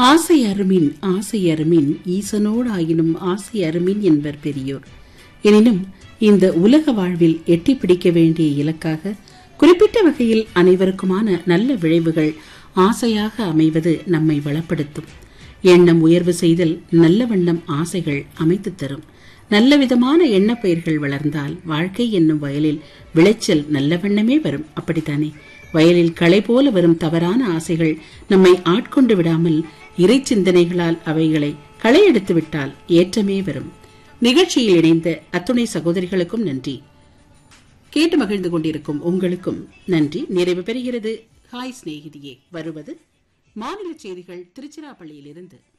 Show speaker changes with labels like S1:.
S1: ஆசை அருமின் ஆசை அருமின் ஈசனோடு ஆயினும் ஆசை அருமின் என்பர் பெரியோர் எனினும் இந்த உலக வாழ்வில் எட்டி பிடிக்க வேண்டிய இலக்காக குறிப்பிட்ட வகையில் அனைவருக்குமான நல்ல விளைவுகள் ஆசையாக அமைவது நம்மை வளப்படுத்தும் எண்ணம் உயர்வு செய்தல் நல்ல வண்ணம் ஆசைகள் அமைத்து தரும் நல்ல விதமான எண்ணப்பயிர்கள் வளர்ந்தால் வாழ்க்கை என்னும் வயலில் விளைச்சல் நல்ல வண்ணமே வரும் அப்படித்தானே வயலில் களை போல வரும் தவறான ஆசைகள் நம்மை ஆட்கொண்டு விடாமல் இறை சிந்தனைகளால் அவைகளை களை எடுத்து விட்டால் ஏற்றமே வரும் நிகழ்ச்சியில் இணைந்த அத்துணை சகோதரிகளுக்கும் நன்றி கேட்டு மகிழ்ந்து கொண்டிருக்கும் உங்களுக்கும் நன்றி நிறைவு பெறுகிறது ஹாய் சிநேகிதியே வருவது மாநில செய்திகள் திருச்சிராப்பள்ளியிலிருந்து